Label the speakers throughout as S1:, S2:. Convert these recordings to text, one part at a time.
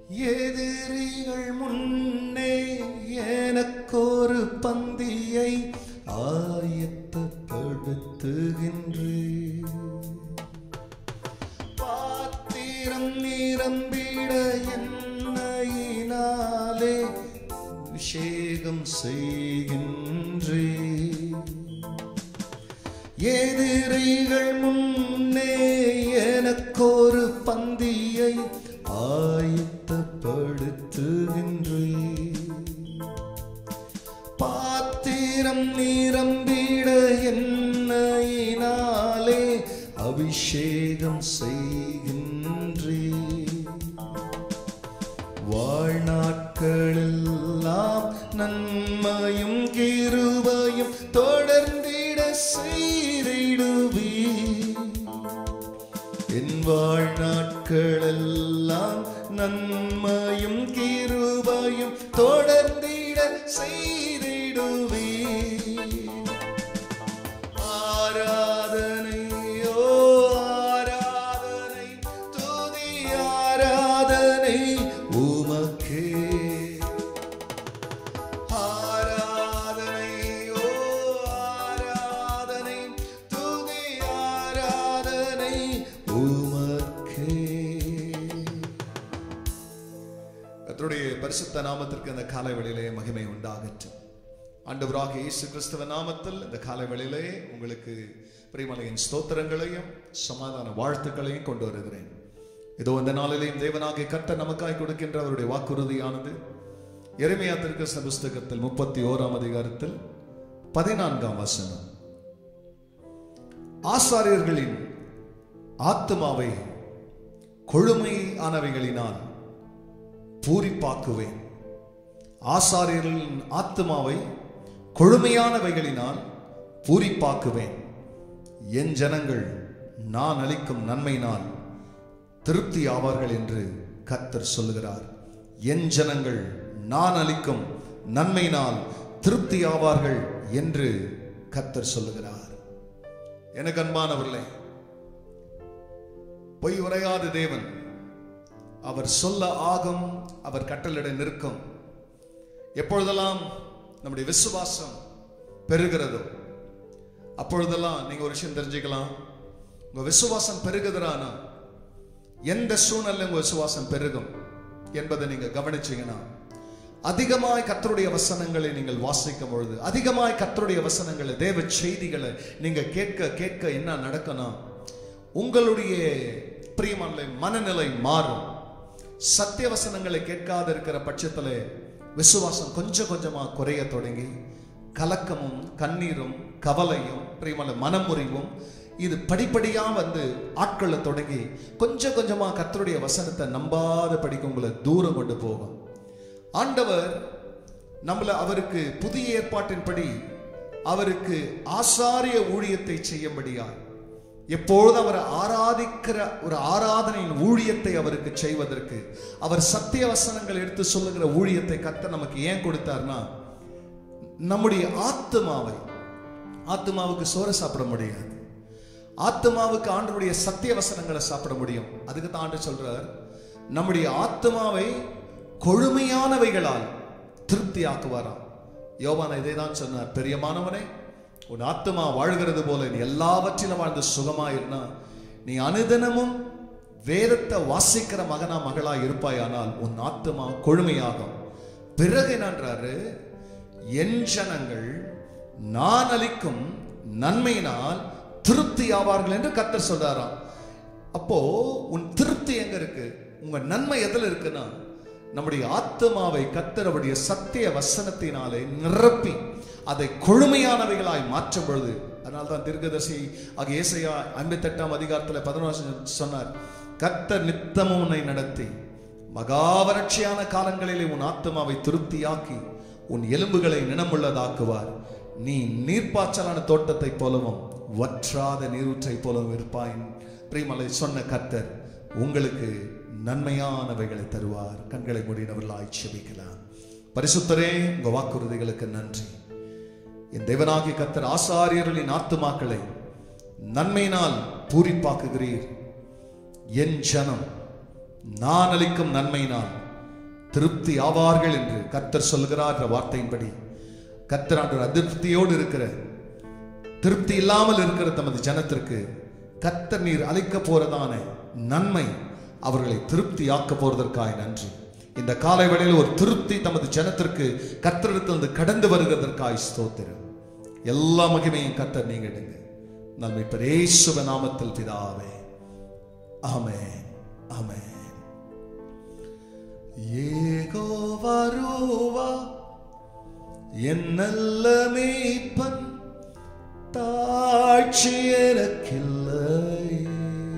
S1: எதிரிகள் முன்னே எனக்கொரு பந்தியை ஆயத்தப்படுத்துகின்றே பாத்திரம் நிரம்பிட என்னையினாலே அபிஷேகம் செய்கின்றே எதிரிகள் முன்னே எனக்கொரு பந்தியை ஆயத்தப்படுத்துகின்றே பாத்திரம் நிரம்பிட என்னையினாலே அபிஷேகம் செய்கின்றே வாழ்நாட்களெல்லாம் நன்மையும் கிருபையும் தொடர்ந்திட செய்திடுவே என் வாழ்நாட்களெல்லாம் நன்மையும் கிருபையும் தொடர்ந்திட செய்திடுவே ஆராதனை ஓ ஆராதனை துதி ஆராதனை உமக்கே ஆராதனை ஓ ஆராதனை துதி ஆராதனை உமக்கே கர்த்தருடைய பரிசுத்த நாமத்திற்கு இந்த காலை வேளையிலே மகிமை உண்டாகட்டும் ஆண்டவராக இயேசு கிறிஸ்துவ நாமத்தில் இந்த காலை வேளையிலே உங்களுக்கு பிரியமலையின் ஸ்தோத்திரங்களையும் சமாதான வாழ்த்துக்களையும் கொண்டு வருகிறேன் இதோ இந்த நாளிலேயும் தேவனாகிய கர்த்தர் நமக்காய் கொடுக்கின்ற அவருடைய வாக்குறுதியானது எருமையா திருக்கிருஷ்ண புஸ்தகத்தில் முப்பத்தி ஓராம் அதிகாரத்தில் பதினான்காம் வசனம் ஆசாரியர்களின் ஆத்மாவை கொழுமையானவைகளினால் பூரிப்பாக்குவேன் ஆசாரியர்களின் ஆத்மாவை கொழுமையானவைகளினால் பூரிப்பாக்குவேன் என் ஜனங்கள் நான் அளிக்கும் நன்மையினால் திருப்தி ஆவார்கள் என்று கர்த்தர் சொல்லுகிறார் என் ஜனங்கள் நான் அளிக்கும் நன்மையினால் திருப்தி ஆவார்கள் என்று கர்த்தர் சொல்லுகிறார் எனக்கு அன்பானவர்களே பொய் உரையாத தேவன் அவர் சொல்ல ஆகும் அவர் கட்டளிட நிற்கும் எப்பொழுதெல்லாம் நம்முடைய விசுவாசம் பெருகிறதோ அப்பொழுதெல்லாம் நீங்க ஒரு விஷயம் தெரிஞ்சுக்கலாம் உங்க விசுவாசம் பெருகுதுறானா எந்த சூழ்நிலை உங்க விசுவாசம் பெருகும் என்பதை நீங்க கவனிச்சீங்கன்னா அதிகமாய் கர்த்தருடைய வசனங்களை நீங்கள் வாசிக்கும் பொழுது அதிகமாய் கர்த்தருடைய வசனங்களை தேவ செய்திகளை நீங்க கேட்க கேட்க என்ன நடக்கணும் உங்களுடைய பிரியமான மனநிலை மாறும் சத்திய வசனங்களை கேட்காத இருக்கிற பட்சத்தில் விசுவாசம் கொஞ்சம் கொஞ்சமா குறைய தொடங்கி கலக்கமும் கண்ணீரும் கவலையும் பிரியமான மனமுறிவும் இது படிப்படியா வந்து ஆட்கள தொடங்கி கொஞ்சம் கொஞ்சமா கர்த்தருடைய வசனத்தை நம்பாத படிக்க உங்களை தூரம் கொண்டு போகும் ஆண்டவர் நம்மள அவருக்கு புதிய ஏற்பாட்டின்படி அவருக்கு ஆசாரிய ஊழியத்தை செய்யும்படியா எப்பொழுதும் அவர் ஆராதிக்கிற ஒரு ஆராதனையின் ஊழியத்தை அவருக்கு செய்வதற்கு அவர் சத்திய வசனங்கள் எடுத்து சொல்லுகிற ஊழியத்தை கத்த நமக்கு ஏன் கொடுத்தார்னா நம்முடைய ஆத்மாவை ஆத்மாவுக்கு சோறு சாப்பிட முடியாது ஆத்மாவுக்கு ஆண்டவருடைய சத்திய வசனங்களை சாப்பிட முடியும் அதுக்கு தான் ஆண்டு சொல்றார் நம்முடைய ஆத்மாவை கொழுமையானவைகளால் திருப்தி ஆக்குவாராம் யோவான் இதை தான் சொன்னார் பெரியமானவனே உன் ஆத்மா வாழ்கிறது போல நீ எல்லாவற்றிலும் வாழ்ந்து சுகமாயிருந்தா நீ அனுதினமும் வேதத்தை வாசிக்கிற மகனா மகளா இருப்பாயானால் உன் ஆத்மா கொழுமையாகும் பிறகு என்னன்றாரு என் ஜனங்கள் நான் அளிக்கும் நன்மையினால் திருப்தி ஆவார்கள் என்று கர்த்தர் சொல்றாராம் அப்போ உன் திருப்தி எங்க இருக்கு உங்க நன்மை எதுல இருக்குன்னா நம்முடைய ஆத்மாவை கர்த்தருடைய சத்திய வசனத்தினாலே நிரப்பி அதை கொழுமையானவைகளாய் மாற்றும் பொழுது அதனால்தான் தீர்க்கதரிசி ஆக ஏசையா ஐம்பத்தெட்டாம் அதிகாரத்துல பதினொன்று சொன்னார் கர்த்தர் நித்தமும் உன்னை நடத்தி மகாவரட்சியான காலங்களிலே உன் ஆத்மாவை திருப்தியாக்கி உன் எலும்புகளை நினமுள்ளதாக்குவார் நீ நீர்ப்பாய்ச்சலான தோட்டத்தை போலவும் வற்றாத நீரூற்றை போலவும் இருப்பாய் பிரியமலை சொன்ன கர்த்தர் உங்களுக்கு நன்மையானவைகளை தருவார் கண்களை மூடினவர்களாய் செபிக்கலாம் பரிசுத்தரே உங்க வாக்குறுதிகளுக்கு நன்றி என் தேவனாகிய கர்த்தர் ஆசாரியர்களின் ஆத்துமாக்களை நன்மையினால் பூரிப்பாக்குகிறீர் என் ஜனம் நான் அளிக்கும் நன்மையினால் திருப்தி ஆவார்கள் என்று கர்த்தர் சொல்கிறார் என்ற வார்த்தையின்படி கர்த்தர் ஆண்டு அதிருப்தியோடு இருக்கிற திருப்தி இல்லாமல் இருக்கிற தமது ஜனத்திற்கு கர்த்தர் நீர் அழைக்க போறதான நன்மை அவர்களை திருப்தி ஆக்க போறதற்காய் நன்றி இந்த காலை வேளையில் ஒரு திருப்தி தமது ஜனத்திற்கு கர்த்தரிடத்திலிருந்து கடந்து வருகிறதற்காய் ஸ்தோத்திரம் எல்லா மகிமையும் கர்த்தர் நீங்க எடுங்க நம்மை பிரேசுவ நாமத்தில் பிதாவே ஆமென் ஆமென் ஏகோவருவா என் நல்ல மேய்ப்பன் தாட்சி எனக்கில்லை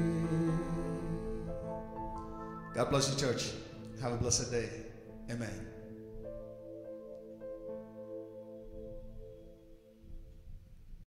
S1: God bless you, church. Have a blessed day. Amen.